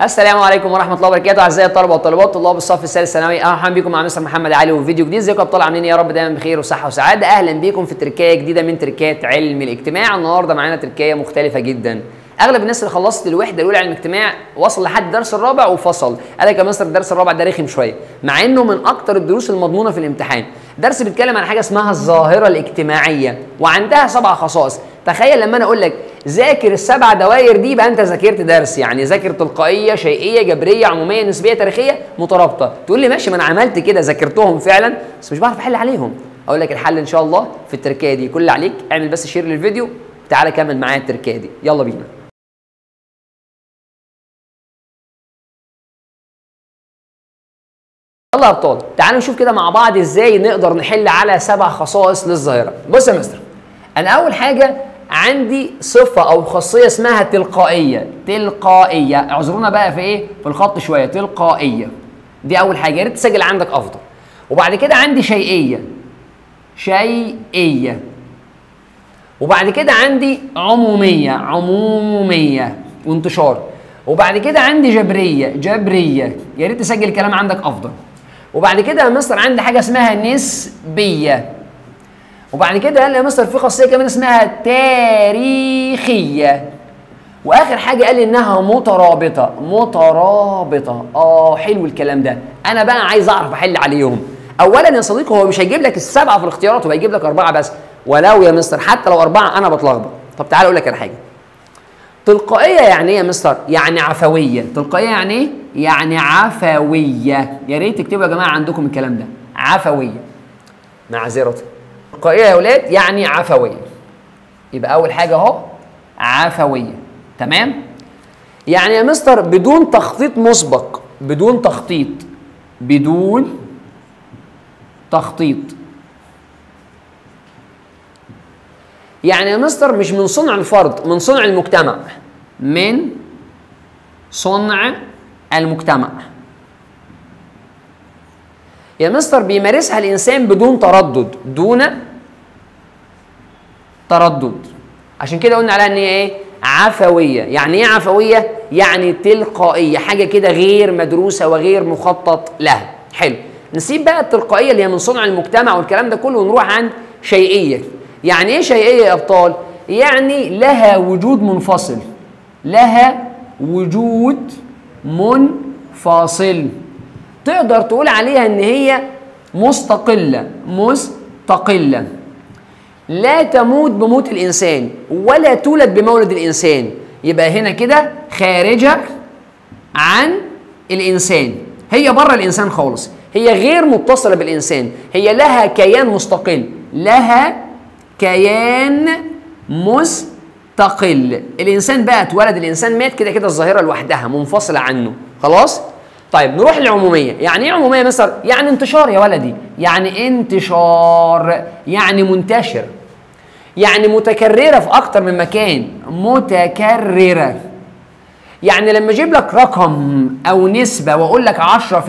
السلام عليكم ورحمه الله وبركاته اعزائي الطلبه والطالبات طلاب الصف الثالث ثانوي اهلا بكم مع مستر محمد علي وفيديو جديد ازيكم يا ابطال عاملين إيه؟ يا رب دايما بخير وصحه وسعاده اهلا بيكم في تركايه جديده من تركات علم الاجتماع النهارده معانا تركايه مختلفه جدا اغلب الناس اللي خلصت الوحده الاولى علم الاجتماع وصل لحد الدرس الرابع وفصل قال لك يا مستر الدرس الرابع ده رخم شويه مع انه من اكتر الدروس المضمونه في الامتحان درس بيتكلم عن حاجه اسمها الظاهره الاجتماعيه وعندها سبع خصائص تخيل لما انا اقول لك ذاكر السبع دوائر دي يبقى انت ذاكرت درس يعني ذاكر تلقائيه شيئيه جبريه عموميه نسبيه تاريخيه مترابطه تقول لي ماشي ما انا عملت كده ذاكرتهم فعلا بس مش بعرف احل عليهم اقول لك الحل ان شاء الله في التركيه دي كل اللي عليك اعمل بس شير للفيديو تعالى كمل معايا التركيه دي يلا بينا يلا يا ابطال تعالوا نشوف كده مع بعض ازاي نقدر نحل على سبع خصائص للظاهره بص يا مستر انا اول حاجه عندي صفه او خاصيه اسمها تلقائيه تلقائيه اعذرونا بقى في ايه في الخط شويه تلقائيه دي اول حاجه يا ريت تسجل عندك افضل وبعد كده عندي شيئيه شيئيه وبعد كده عندي عموميه عموميه وانتشار وبعد كده عندي جبريه جبريه يا ريت تسجل الكلام عندك افضل وبعد كده يا مستر عندي حاجه اسمها نسبيه وبعد كده قال لي يا مستر في خاصيه كمان اسمها تاريخيه واخر حاجه قال لي انها مترابطه مترابطه اه حلو الكلام ده انا بقى عايز اعرف احل عليهم اولا يا صديقي هو مش هيجيب لك السبعه في الاختيارات هو هيجيب لك اربعه بس ولو يا مستر حتى لو اربعه انا بتلخبط طب تعال اقول لك على حاجه تلقائيه يعني ايه يا مستر يعني عفويه تلقائيه يعني ايه يعني عفويه يا ريت تكتبوا يا جماعه عندكم الكلام ده عفويه معذره تلقائيه يا اولاد يعني عفويه يبقى اول حاجه اهو عفويه تمام يعني يا مستر بدون تخطيط مسبق بدون تخطيط بدون تخطيط يعني يا مستر مش من صنع الفرد من صنع المجتمع من صنع المجتمع يا مستر بيمارسها الانسان بدون تردد دون تردد عشان كده قلنا عليها ان هي ايه عفويه يعني ايه عفويه يعني تلقائيه حاجه كده غير مدروسه وغير مخطط لها حلو نسيب بقى التلقائيه اللي هي من صنع المجتمع والكلام ده كله ونروح عن شيئيه يعني ايه شيئيه يا ابطال يعني لها وجود منفصل لها وجود منفصل تقدر تقول عليها ان هي مستقله مستقله لا تموت بموت الانسان ولا تولد بمولد الانسان يبقى هنا كده خارجه عن الانسان هي بره الانسان خالص هي غير متصله بالانسان هي لها كيان مستقل لها كيان مستقل الانسان بقى اتولد الانسان مات كده كده الظاهره لوحدها منفصله عنه خلاص طيب نروح للعموميه يعني ايه عموميه مثلا يعني انتشار يا ولدي يعني انتشار يعني منتشر يعني متكرره في اكتر من مكان متكرره يعني لما اجيب لك رقم او نسبه واقول لك 10% 20%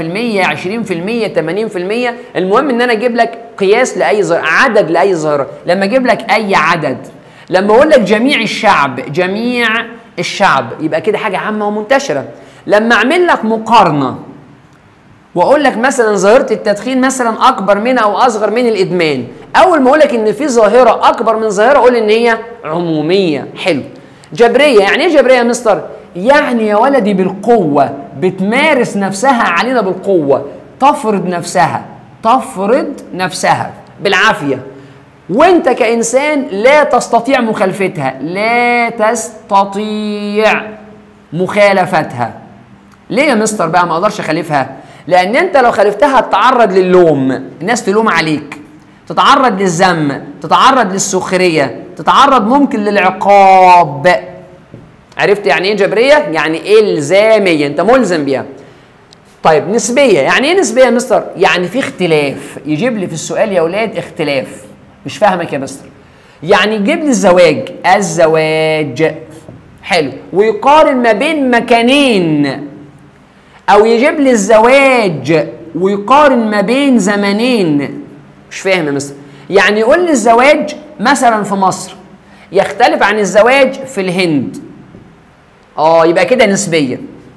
80% المهم ان انا اجيب لك قياس لاي ظاهره عدد لاي ظاهره لما اجيب لك اي عدد لما اقول لك جميع الشعب جميع الشعب يبقى كده حاجه عامه ومنتشره لما اعمل لك مقارنه واقول لك مثلا ظاهره التدخين مثلا اكبر من او اصغر من الادمان اول ما اقول لك ان في ظاهره اكبر من ظاهره اقول ان هي عموميه حلو جبريه يعني ايه جبريه يا مستر يعني يا ولدي بالقوه بتمارس نفسها علينا بالقوه تفرض نفسها تفرض نفسها بالعافيه وانت كانسان لا تستطيع مخالفتها لا تستطيع مخالفتها ليه يا مستر بقى ما اقدرش اخالفها لان انت لو خالفتها هتتعرض للوم الناس تلوم عليك تتعرض للذم تتعرض للسخريه تتعرض ممكن للعقاب عرفت يعني ايه جبريه يعني الزاميه انت ملزم بيها طيب نسبيه يعني ايه نسبيه يا مستر يعني في اختلاف يجيب لي في السؤال يا اولاد اختلاف مش فاهمك يا مستر يعني يجيب لي الزواج الزواج حلو ويقارن ما بين مكانين او يجيب لي الزواج ويقارن ما بين زمنين مش فاهم يا مستر يعني يقول لي الزواج مثلا في مصر يختلف عن الزواج في الهند اه يبقى كده نسبيه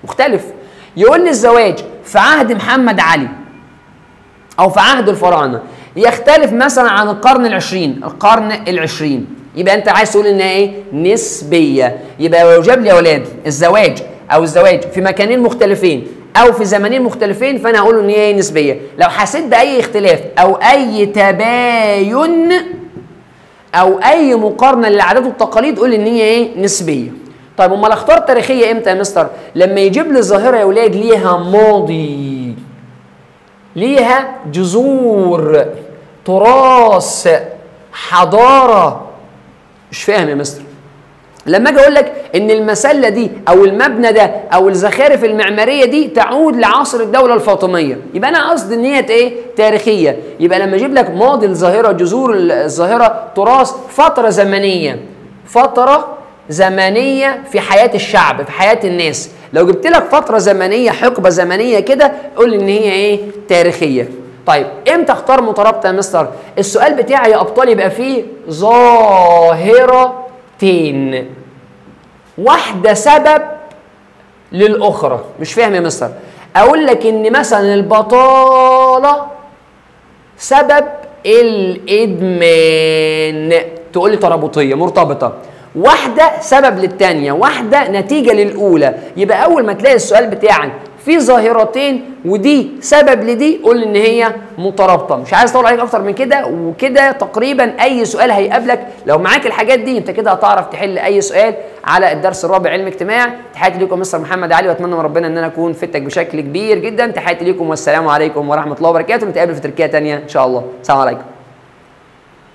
مختلف يقول لي الزواج في عهد محمد علي او في عهد الفراعنه يختلف مثلا عن القرن العشرين القرن العشرين يبقى انت عايز تقول انها ايه نسبيه يبقى لو جاب لي يا اولاد الزواج او الزواج في مكانين مختلفين او في زمانين مختلفين فانا هقول ان هي نسبيه لو حسيت باي اختلاف او اي تباين او اي مقارنه للعادات والتقاليد قول ان هي ايه نسبيه طيب امال اختار تاريخيه امتى يا مستر لما يجيب لي ظاهره يا ولاد ليها ماضي ليها جذور تراث حضاره مش فاهم يا مستر لما اجي اقول لك ان المسله دي او المبنى ده او الزخارف المعماريه دي تعود لعصر الدوله الفاطميه يبقى انا قصدي ان هي ايه تاريخيه يبقى لما اجيب لك ماضي الظاهره جذور الظاهره تراث فتره زمنيه فتره زمنيه في حياه الشعب في حياه الناس لو جبت لك فتره زمنيه حقبه زمنيه كده قول لي ان هي ايه تاريخيه طيب امتى اختار مترابطه يا مستر السؤال بتاعي يا ابطال يبقى فيه ظاهرتين واحده سبب للاخرى مش فاهم يا مستر اقول لك ان مثلا البطاله سبب الادمان تقول لي ترابطيه مرتبطه واحدة سبب للتانية واحدة نتيجة للأولى يبقى أول ما تلاقي السؤال بتاعك في ظاهرتين ودي سبب لدي قول ان هي مترابطه مش عايز اطول عليك اكتر من كده وكده تقريبا اي سؤال هيقابلك لو معاك الحاجات دي انت كده هتعرف تحل اي سؤال على الدرس الرابع علم اجتماع تحياتي لكم مستر محمد علي واتمنى من ربنا ان انا اكون فدتك بشكل كبير جدا تحياتي لكم والسلام عليكم ورحمه الله وبركاته نتقابل في تركيا تانية ان شاء الله السلام عليكم